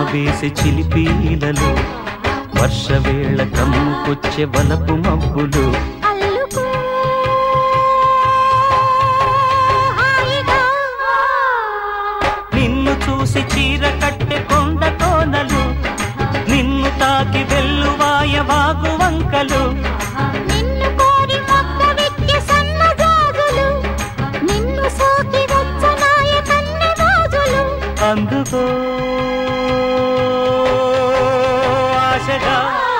వేసి చిలిపీలలు వర్షవేళ కమ్ముకొచ్చే వలపు మబ్బులు అల్లుకో హాయిగా నిన్ను చూసి చీర కట్టె కొండ కోనలు నిన్ను తాకి వెల్లువాయ వాగు వంకలు నిన్ను కోరి మొక్క విక్కి సన్నజాజులు నిన్ను సోకి వచ్చనాయ కన్నె రోజులు అందుకో ఆశగా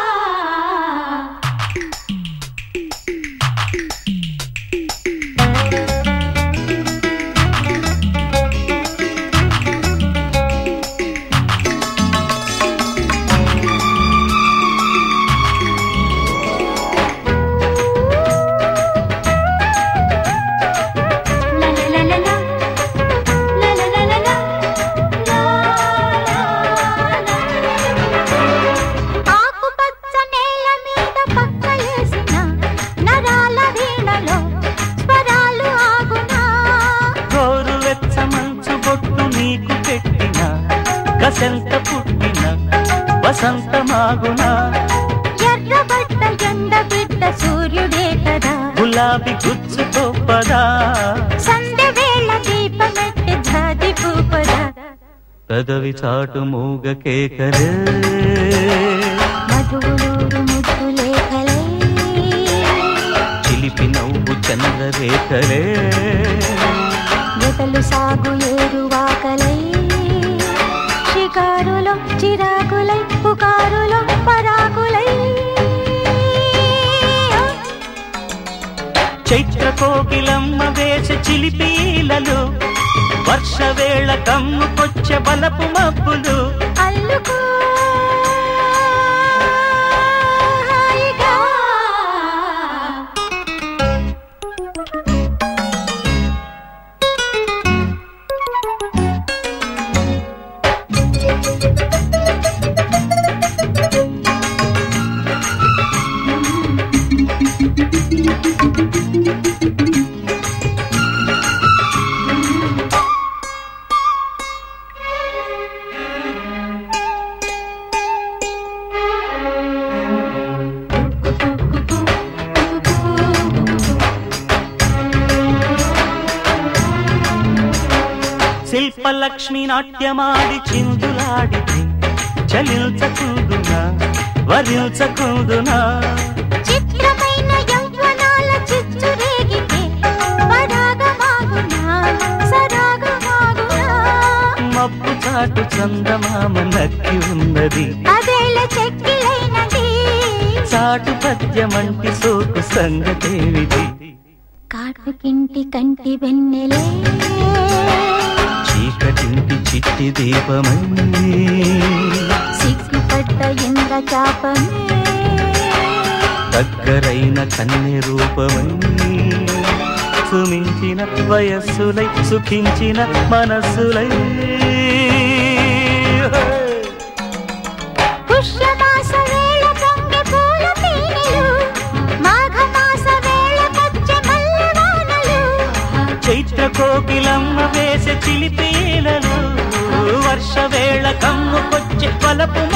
లలలలల, లలలలల, ఆకుపచ్చ నేల మీద పక్కలేసిన నరాల వీణలో స్వరాలు ఆగునా గోరు వెచ్చ మంచు బొట్టు నీకు పెట్టిన గసెంత పుట్టిన వసంతమాగునా ఎర్రబడ్డ ఎండ బిడ్డ సూర్యుడే కదా గులాబీ గుచ్చుతో పదా సంధ్య వేళ దీపమెట్టి జాతి పూపదా పెదవి చాటు మూగ కేకలే మధువులూరు ముద్దు లేఖలే చిలిపి నవ్వు చంద్రరేఖలే జతలు సాగు ఏరువాకలై షికారులో చిరాకులై పుకారులో పరాకులై చైత్ర కోకిలమ్మ వేస చిలిపీలలు వర్షవేళ కమ్ముకొచ్చే బలపు మబ్బులు అల్లుకో హాయిగా. శిల్పలక్ష్మి నాట్యమాడి చిందులాడితే చలించకుందునా వరించకుందునా చిత్రమైన యవ్వనాల చిచ్చురేగితే పరాగమాగునా సరాగమాగునా మబ్బు చాటు చందమామ నక్కి ఉన్నది అదేళ చెక్కిలైనది చాటు పద్యమంటి సోకు సంగతేవిది కాటుకింటి కంటి వెన్నెలే చీకటింటి చిట్టి దీపమై సిగ్గుపడ్డ ఇంద్ర చాపమే దగ్గరైన కన్నె రూపమై సుమించిన వయస్సులై సుఖించిన మనస్సులై పుష్యమాస వేళ పొంగె పూల తేనెలు మాఘమాస వేళ పచ్చ మల్లెవానలు చైత్ర కోకిలమ్మ వేసే చిలిపీలలు వర్షవేళ కమ్ముకొచ్చే పలపు